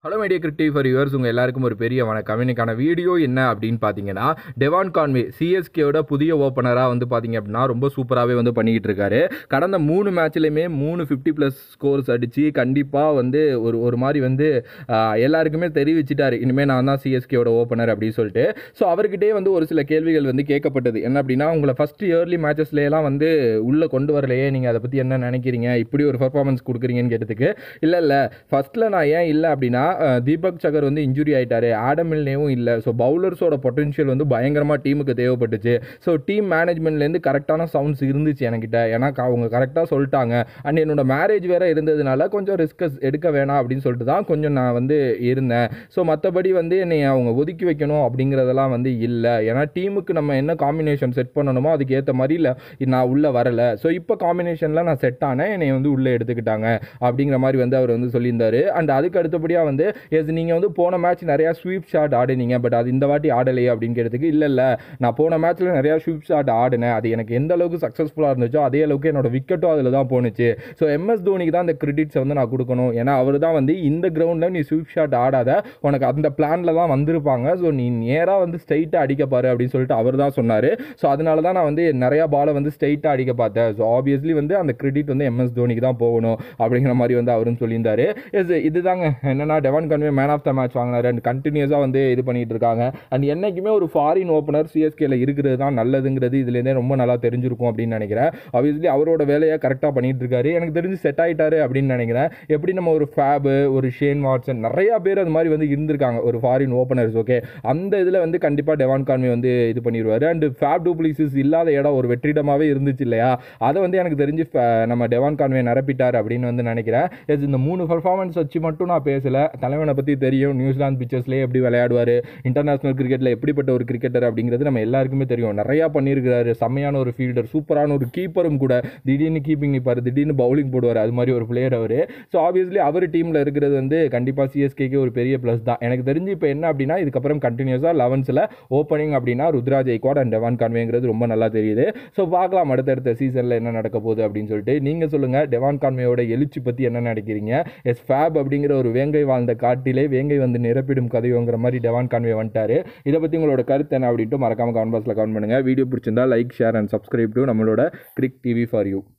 hello media creative for yours உங்கள் எல்லாருக்கும் ஒரு பெரிய வணக்கம் இன்னைக்கான வீடியோ என்ன அப்படின்னு பார்த்தீங்கன்னா டெவான் கான்வே சிஎஸ்கேவோட புதிய ஓப்பனராக வந்து பார்த்தீங்க அப்படின்னா ரொம்ப சூப்பராகவே வந்து பண்ணிக்கிட்டு இருக்காரு கடந்த மூணு மேட்ச்லையுமே மூணு ஃபிஃப்டி ப்ளஸ் ஸ்கோர்ஸ் அடித்து கண்டிப்பாக வந்து ஒரு ஒரு மாதிரி வந்து ஆஹ், எல்லாருக்குமே தெரிவிச்சிட்டாரு இனிமேல் நான் தான் சிஎஸ்கேவோட ஓப்பனர் அப்படின்னு சொல்லிட்டு ஸோ அவர்கிட்டே வந்து ஒரு சில கேள்விகள் வந்து கேட்கப்பட்டது என்ன அப்படின்னா உங்களை ஃபஸ்ட் இயர்லி மேட்சஸ்லாம் வந்து உள்ளே கொண்டு வரலையே நீங்கள் அதை பற்றி என்ன நினைக்கிறீங்க இப்படி ஒரு பர்ஃபார்மன்ஸ் கொடுக்குறீங்கன்னு கேட்டதுக்கு இல்லை இல்லை ஃபஸ்ட்டில் நான் ஏன் இல்லை அப்படின்னா அஹ், தீபக் சகர் வந்து இன்ஜுரி ஆயிட்டாரு ஆடம் மில்னேவும் இல்லை ஸோ பவுலர்ஸோட பொட்டன்ஷியல் வந்து பயங்கரமாக டீமுக்கு தேவைப்பட்டுச்சு ஸோ டீம் மேனேஜ்மெண்ட்லேருந்து கரெக்டான சவுண்ட்ஸ் இருந்துச்சு என்கிட்ட ஏன்னா க- அவங்க கரெக்டாக சொல்லிட்டாங்க அண்ட் என்னோட மேரேஜ் வேற இருந்ததுனால கொஞ்சம் ரிஸ்க் எடுக்க வேணாம் அப்படின்னு சொல்லிட்டு தான் கொஞ்சம் நான் வந்து இருந்தேன் ஸோ மற்றபடி வந்து என்னை அவங்க ஒதுக்கி வைக்கணும் அப்படிங்கிறதெல்லாம் வந்து இல்லை ஏன்னா டீமுக்கு நம்ம என்ன காம்பினேஷன் செட் பண்ணணுமோ அதுக்கு ஏற்ற மாதிரி இல்லை நான் உள்ளே வரலை ஸோ இப்போ காம்பினேஷனில் நான் செட் ஆனேன் என்னை வந்து உள்ளே எடுத்துக்கிட்டாங்க அப்படிங்கிற மாதிரி வந்து அவர் வந்து சொல்லியிருந்தாரு அண்ட் அதுக்கு அடுத்தபடியாக வந்து எஸ் நீங்கள் வந்து போன மேட்ச் நிறையா ஸ்வீப் ஷாட் ஆடினீங்க பட் அது இந்த வாட்டி ஆடலையே அப்படின்னு கேட்டதுக்கு இல்லை இல்லை நான் போன மேட்ச்சில் நிறையா ஸ்வீப் ஷாட் ஆடினேன் அது எனக்கு எந்த அளவுக்கு சக்ஸஸ்ஃபுல்லாக இருந்துச்சோ அதே அளவுக்கு என்னோட விக்கெட்டும் அதில் தான் போணுச்சு ஸோ எம்எஸ் தோனிக்கு தான் அந்த கிரெடிட்ஸை வந்து நான் கொடுக்கணும் ஏன்னா அவர் தான் வந்து இந்த கிரவுண்டில் நீ ஸ்வீப் ஷாட் ஆடாத உனக்கு அந்த பிளானில் தான் வந்திருப்பாங்க ஸோ நீ நேராக வந்து ஸ்ட்ரைட்டாக அடிக்க பாரு அப்படின்னு சொல்லிட்டு அவர் தான் சொன்னார் ஸோ அதனால தான் நான் வந்து நிறையா பாலை வந்து ஸ்ட்ரைட்டாக அடிக்க பார்த்தேன் ஸோ ஆப்வியஸ்லி வந்து அந்த கிரெடிட் வந்து எம்எஸ் தோனிக்கு தான் போகணும் அப்படிங்கிற மாதிரி வந்து அவரும் சொல்லியிருந்தாரு எஸ் இதுதாங்க என்னன்னா Devon Conway man of the match வாங்கினாரு அண்ட் கண்டினியூஸாக வந்து இது பண்ணிட்டு இருக்காங்க அண்ட் என்னைக்குமே ஒரு ஃபாரின் ஓப்பனர் சிஎஸ்கேல இருக்கிறது தான் நல்லதுங்கிறது இதுலேருந்தே ரொம்ப நல்லா தெரிஞ்சிருக்கும் அப்படின்னு நினைக்கிறேன் ஆப்வியஸ்லி அவரோட வேலையை கரெக்டாக பண்ணிட்டு இருக்காரு எனக்கு தெரிஞ்சு செட் ஆயிட்டாரு அப்படின்னு நினைக்கிறேன் எப்படி நம்ம ஒரு ஃபேபு ஒரு ஷேன் வாட்சன் நிறையா பேர் அது மாதிரி வந்து இருந்திருக்காங்க ஒரு ஃபாரின் ஓப்பனர்ஸ் ஓகே அந்த இதில் வந்து கண்டிப்பாக டெவான் கான்வே வந்து இது பண்ணிடுவார் அண்ட் ஃபேப் டூப்ளிசிஸ் இல்லாத இடம் ஒரு வெற்றிடமாகவே இருந்துச்சு இல்லையா அதை வந்து எனக்கு தெரிஞ்சு fa- நம்ம டெவான் கான்வே நிரப்பிட்டார் அப்படின்னு வந்து நினைக்கிறேன் எஸ் இந்த மூணு பர்ஃபார்மன்ஸ் வச்சு மட்டும் நான் பேசலை தலைவனை பற்றி தெரியும் நியூசிலாந்து பிச்சர்ஸ்லேயே எப்படி விளையாடுவார் இன்டர்நேஷனல் கிரிக்கெட்டில் எப்படிப்பட்ட ஒரு கிரிக்கெட்டர் அப்படிங்கிறது நம்ம எல்லாருக்குமே தெரியும் நிறையா பண்ணியிருக்கிறாரு செம்மையான ஒரு ஃபீல்டர் சூப்பரான ஒரு கீப்பரும் கூட திடீர்னு கீப்பிங் நிற்பார் திடீர்னு பவுலிங் போடுவார் அது மாதிரி ஒரு பிளேயர் அவர் ஸோ ஆப்வியஸ்லி அவர் டீமில் இருக்கிறது வந்து கண்டிப்பாக சிஎஸ்கேக்கு ஒரு பெரிய ப்ளஸ் தான் எனக்கு தெரிஞ்சு இப்போ என்ன அப்படின்னா இதுக்கப்புறம் கண்டினியூஸாக லெவன்ஸில் ஓப்பனிங் அப்படின்னா ருத்ரா ஜெய்க்வாட் அண்ட் டெவான் கான்வேங்கிறது ரொம்ப நல்லா தெரியுது ஸோ பார்க்கலாம் அடுத்தடுத்த சீசனில் என்ன நடக்க போகுது அப்படின்னு சொல்லிட்டு நீங்கள் சொல்லுங்கள் டெவான் கான்வேயோட எழுச்சி பற்றி என்ன நினைக்கிறீங்க எஸ் ஃபேப் அப்படிங்கிற ஒரு வேங்கை வாழ்ந்த காட்டிலே வேங்கை வந்து நிரப்பிடும் கதையோங்கிற மாதிரி டெவான் கான்வே வந்துட்டாரு இதை பற்றி உங்களோட கருத்து என்ன அப்படின்ட்டு மறக்காம கமெண்ட் பாக்ஸில் கமெண்ட் பண்ணுங்கள் வீடியோ பிடிச்சிருந்தா like share and subscribe to நம்மளோட கிரிக் டிவி ஃபார் யூ